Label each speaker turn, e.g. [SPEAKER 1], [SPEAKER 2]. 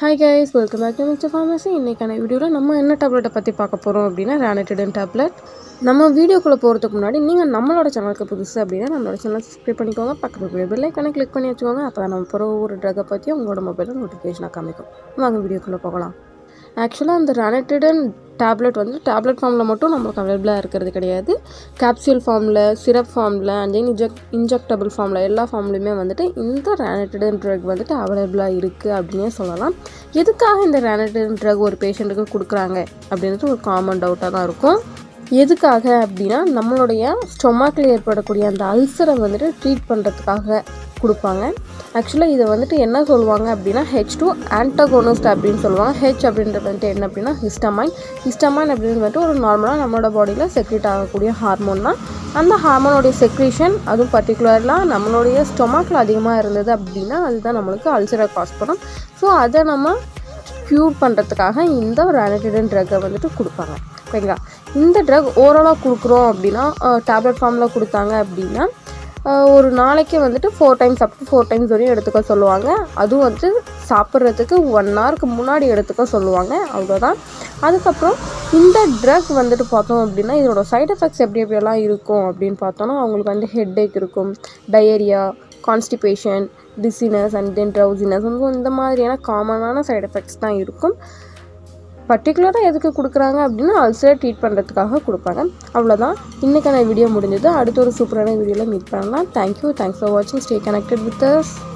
[SPEAKER 1] hi guys welcome back to mister pharmacy இன்றைக்கான வீடியோவில் நம்ம என்ன டேப்லெட்டை பற்றி பார்க்க போகிறோம் அப்படின்னா ரேனட்டிடன் டேப்லெட் நம்ம வீடியோக்குள்ளே போகிறதுக்கு முன்னாடி நீங்கள் நம்மளோட சேனலுக்கு புதுசு அப்படின்னா நம்மளோட சேனல் சப்ஸ்கிரைப் பண்ணிக்கோங்க பக்கத்தில் பெல் ஐக்கானை கிளிக் பண்ணி வச்சுக்கோங்க அப்போ தான் நம்ம போகிற ஒவ்வொரு ட்ரக்கை பற்றியும் உங்களோட மொபைலில் நோட்டிஃபிகேஷனாக காமிக்கும் வாங்க வீடியோக்குள்ளே போகலாம் ஆக்சுவலாக அந்த ரேனட்டிடன் டேப்லெட் வந்து டேப்லெட் ஃபார்மில் மட்டும் நம்மளுக்கு அவைலபிளாக இருக்கிறது கிடையாது கேப்சூல் ஃபார்மில் சிரப் ஃபார்மில் அண்ட் தென் இன்ஜெக்ட் இன்ஜெக்டபிள் ஃபார்மில் எல்லா ஃபார்ம்லையுமே வந்துட்டு இந்த ரேனட்டிடன் ட்ரக் வந்துட்டு அவைலபிளாக இருக்குது அப்படின்னே சொல்லலாம் எதுக்காக இந்த ரேனட்டிடன் ட்ரக் ஒரு பேஷண்ட்டுக்கு கொடுக்குறாங்க அப்படின்றது ஒரு காமன் டவுட்டாக தான் இருக்கும் எதுக்காக அப்படின்னா நம்மளுடைய ஸ்டொமாக்கில் ஏற்படக்கூடிய அந்த அல்சரை வந்துட்டு ட்ரீட் பண்ணுறதுக்காக கொடுப்பாங்க ஆக்சுவலாக இதை வந்துட்டு என்ன சொல்லுவாங்க அப்படின்னா ஹெச் டூ ஆன்டகோனிஸ்ட் அப்படின்னு சொல்லுவாங்க ஹெச் அப்படின்றது வந்துட்டு என்ன அப்படின்னா ஹிஸ்டமைன் ஹிஸ்டமைன் அப்படின்னு வந்துட்டு ஒரு நார்மலாக நம்மளோட பாடியில் செக்ரேட் ஆகக்கூடிய ஹார்மோன் தான் அந்த ஹார்மோனுடைய செக்ரேஷன் அதுவும் பர்டிகுலர்லாம் நம்மளுடைய ஸ்டொமாக்கில் அதிகமாக இருந்தது அப்படின்னா அதுதான் நம்மளுக்கு அல்சரை காஸ் பண்ணும் ஸோ அதை நம்ம க்யூர் பண்ணுறதுக்காக இந்த ரேனட்டிடன் ட்ரக்கை வந்துட்டு கொடுப்பாங்க ஓகேங்களா இந்த ட்ரக் ஓரலாக கொடுக்குறோம் அப்படின்னா டேப்லெட் ஃபார்மில் கொடுத்தாங்க அப்படின்னா அஹ், ஒரு நாளைக்கு வந்துட்டு four times up to four times வரையும் எடுத்துக்க சொல்லுவாங்க அதுவும் வந்து சாப்பிட்றதுக்கு ஒன் ஹவருக்கு முன்னாடி எடுத்துக்க சொல்லுவாங்க அவ்வளோதான் அதுக்கப்புறம் இந்த ட்ரக் வந்துட்டு பார்த்தோம் அப்படின்னா இதோட சைடு எஃபெக்ட்ஸ் எப்படி எப்படியெல்லாம் இருக்கும் அப்படின்னு பார்த்தோன்னா அவங்களுக்கு வந்து ஹெட்டேக் இருக்கும் diarrhoea constipation dizziness and then drowsiness வந்து இந்த மாதிரியான காமனான சைடு எஃபெக்ட்ஸ் தான் இருக்கும் பர்டிகுலராக எதுக்கு கொடுக்குறாங்க அப்படின்னா அல்சரை ட்ரீட் பண்ணுறதுக்காக கொடுப்பாங்க அவ்வளோதான் இன்றைக்கான வீடியோ முடிஞ்சது அடுத்த ஒரு சூப்பரான வீடியோவில் மீட் பண்ணலாம் தேங்க்யூ தேங்க்ஸ் ஃபார் வாட்சிங் ஸ்டே கனெக்டட் வித் அஸ்